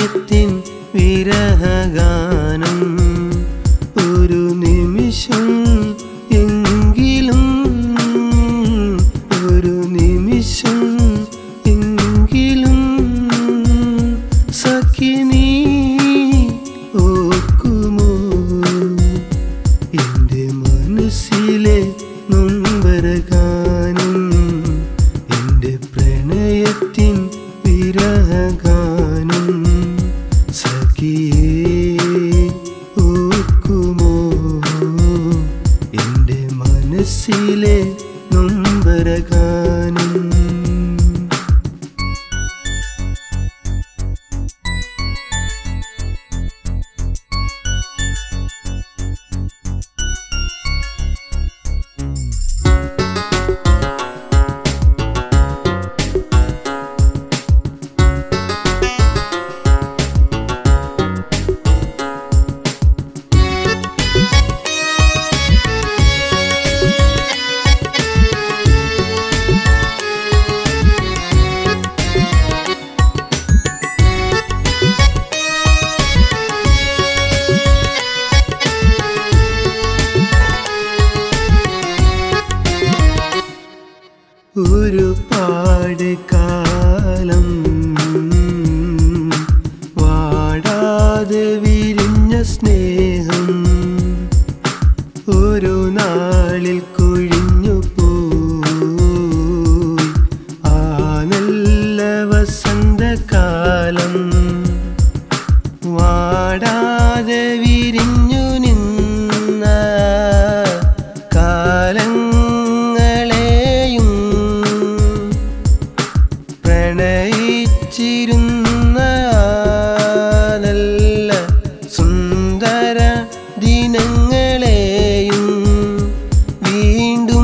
പ്രണയത്തിൻ വിരഹഗാനം ഒരു നിമിഷം എങ്കിലും ഒരു നിമിഷം എങ്കിലും സഖി നീ ഓർക്കുമോ എൻ്റെ മനസ്സിലെ നൊമ്പരഗാനം എൻ്റെ പ്രണയത്തിൻ വിരഹഗാനം സഖിയേ ഓർക്കുമോ എൻ്റെ മനസ്സിലെ നൊമ്പരഗാനം ഒരുപാട് കാലം വാടാതെ വിരിഞ്ഞ സ്നേഹം ഒരു നാളിൽ കൊഴിഞ്ഞു പോയി ആ നല്ല വസന്തകാലം വാടാതെ വിരിഞ്ഞു നിന്ന കാലങ്ങളെയും പ്രണയിച്ചിരുന്ന ആ നല്ല സുന്ദര ദിനങ്ങളെയും വീണ്ടും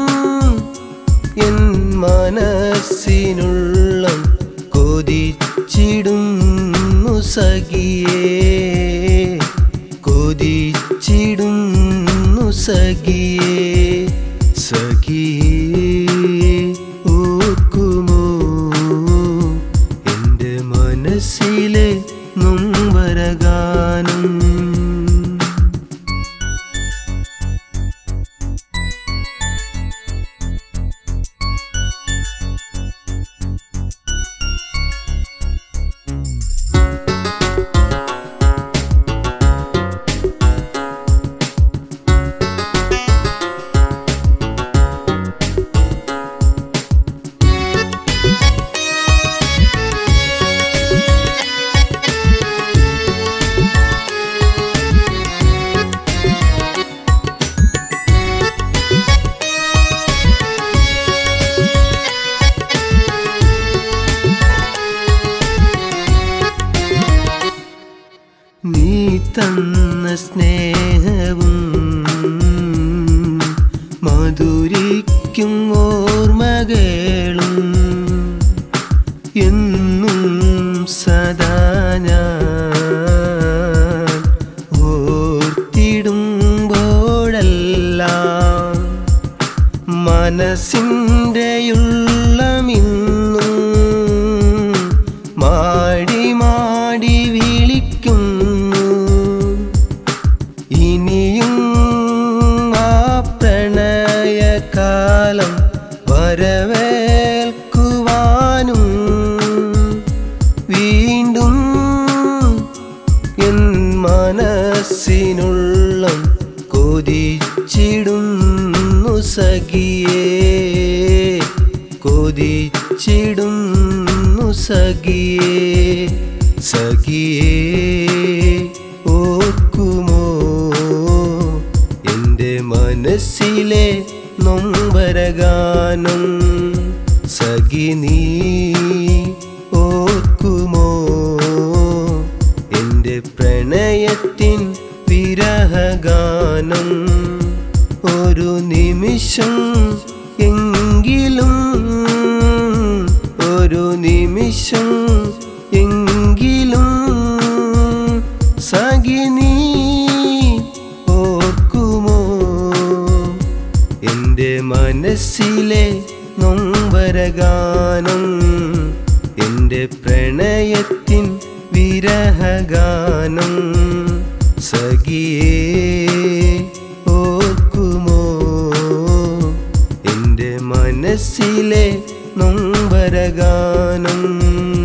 എൻ മനസ്സിനുള്ള കൊതിച്ചിടുന്നു സഖിയേ കൊതിച്ചിടുന്നു സഖിയേ സഖിയേ ഓർക്കുമോ എൻ്റെ മനസ്സിലെ നൊമ്പരഗാനം നീ തന്ന സ്നേഹവും മധുരിക്കും ഓർമ്മകളും എന്നും സദാ ഞാൻ ഓർത്തിടുമ്പോഴെല്ലാം മനസ്സിൻ്റെ ഉള്ളമിന്നും മാടി മാടി വിളിക്കുന്നു ഇനിയും ആ പ്രണയകാലം വരവേൽക്കുവാനും വീണ്ടും എൻ മനസ്സിനുള്ള കൊതിച്ചിടുന്നു സഖിയേ കൊതിച്ചിടുന്നു സഖിയേ സഖിയേ ഓർക്കുമോ എൻ്റെ മനസ്സിലെ നൊമ്പരഗാനം സഖി നീ ഓർക്കുമോ എൻ്റെ പ്രണയത്തിൻ വിരഹഗാനം ഒരു നിമിഷം എങ്കിലും ഒരു നിമിഷം എങ്കിലും സഖി നീ ഓർക്കുമോ എൻ്റെ മനസ്സിലെ നൊമ്പരഗാനം എൻ്റെ പ്രണയത്തിൻ വിര വിരഹഗാനം സഖിയേ ഓർക്കുമോ എൻ്റെ മനസ്സിലെ നൊമ്പരഗാനം